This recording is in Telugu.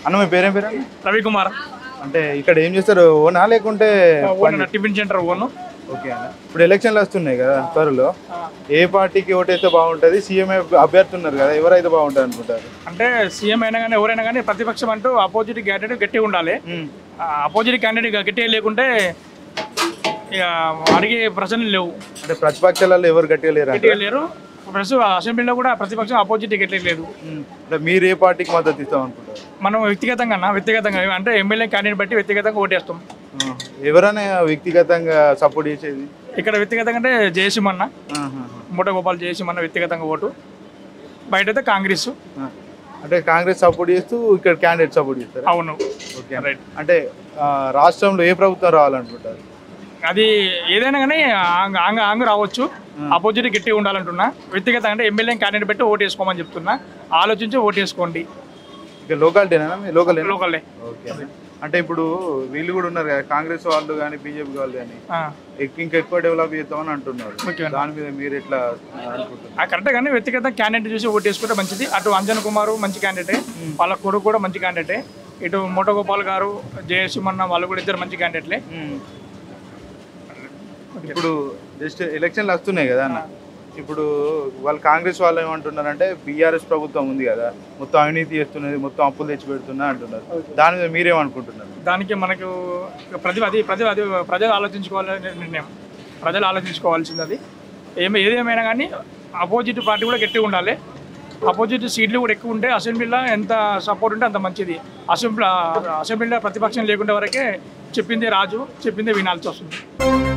అన్న మీ పేరేం పేరు అన్న? రవికుమార్ అంటే ఇక్కడ ఏం చేస్తారు ఓనా లేకుంటే own tiffin centre own okay అన్న ఇప్పుడు ఎలక్షన్లు వస్తున్నాయి కదా త్వరలో ఏ పార్టీకి ఓటేస్తే బాగుంటుంది సీఎం అభ్యర్థి ఉన్నారు కదా ఎవరైతే బాగుంటుంది అనుకుంటారు అంటే సీఎం అయినా కానీ ఎవరైనా కానీ ప్రతిపక్షం అంటూ అపోజిట్ క్యాండిడేట్ గట్టిగా ఉండాలి ఉమ్. అపోజిట్ క్యాండిడేట్ గట్టిగా లేకుంటే ఇక అడిగే ప్రశ్నలు లేవు అంటే ప్రతిపక్షాలలో ఎవరు గట్టిగా లేరు గట్టిగా లేరు ప్లస్ అసెంబ్లీలో కూడా ప్రతిపక్షం అపోజిట్ గట్టిగా లేదు అంటే మీరు ఏ పార్టీకి మద్దతు ఇస్తాం అనుకుంటారు మనం వ్యక్తిగతంగా అన్న వ్యక్తిగతంగా అంటే ఎమ్మెల్యే క్యాండిడేట్ బట్టి వ్యక్తిగతంగా ఓటేస్తాం ఆ. ఎవరైనా వ్యక్తిగతంగా సపోర్ట్ చేసేది ఇక్కడ వ్యక్తిగతంగా అంటే జయసింహన్న ఆహా. మూట గోపాల్ జయసింహన్న వ్యక్తిగతంగా ఓటు బయట అయితే కాంగ్రెస్ ఆ. అంటే కాంగ్రెస్ సపోర్ట్ చేస్తూ ఇక్కడ క్యాండిడేట్ సపోర్ట్ చేస్తారు అవును ఓకే రైట్ అంటే ఆ, రాష్ట్రంలో ఏ ప్రభుత్వం రావాలనుకుంటారు అది ఏదైనా కానీ ఆంగ ఆంగ ఆంగ రావచ్చు అపోజిట్ గట్టిగా ఉండాలంటున్నా వ్యక్తిగతంగా అంటే ఎమ్మెల్యే క్యాండిడేట్ పెట్టి ఓటు వేసుకోమని చెప్తున్నా ఆలోచించి ఓటు వేసుకోండి ఇక లోకాలిటీనా మీ లోకల్ లోకల్లే ఓకే అంటే ఇప్పుడు వీళ్ళు కూడా ఉన్నారు కదా కాంగ్రెస్ వాళ్ళు కానీ బీజేపీ వాళ్ళు కానీ ఆ, ఇంకా ఎక్కువ డెవలప్ చేద్దామని అంటున్నారు ఓకే అన్న. దాని మీద మీరు ఎట్లా అనుకుంటున్నారు ఆ కరెక్ట్ కానీ వ్యక్తిగత క్యాండిడేట్ చూసి ఓటు వేసుకుంటే మంచిది అటు అంజన్ కుమార్ మంచి క్యాండిడేటే వాళ్ళ కొడుకు కూడా మంచి క్యాండిడేటే ఇటు మోటగోపాల్ గారు జయసింహన్న వాళ్ళు కూడా ఇద్దరు మంచి క్యాండిడేట్లే ఇప్పుడు జస్ట్ ఎలక్షన్లు వస్తున్నాయి కదా అన్న ఇప్పుడు వాళ్ళు కాంగ్రెస్ వాళ్ళు ఏమంటున్నారంటే బీఆర్ఎస్ ప్రభుత్వం ఉంది కదా మొత్తం అవినీతి చేస్తున్నది మొత్తం అప్పులు తెచ్చి పెడుతున్నా అంటున్నారు దాని మీద మీరేమనుకుంటున్నారు దానికి మనకు ప్రతి అది ప్రతి అది ప్రజలు ఆలోచించుకోవాలనే నిర్ణయం ప్రజలు ఆలోచించుకోవాల్సింది అది ఏమి ఏదేమైనా కానీ అపోజిట్ పార్టీ కూడా గట్టిగా ఉండాలి అపోజిట్ సీట్లు కూడా ఎక్కువ ఉంటే అసెంబ్లీలో ఎంత సపోర్ట్ ఉంటే అంత మంచిది అసెంబ్లీ అసెంబ్లీలో ప్రతిపక్షం లేకుండా వరకే చెప్పిందే రాజు చెప్పిందే వినాల్సి వస్తుంది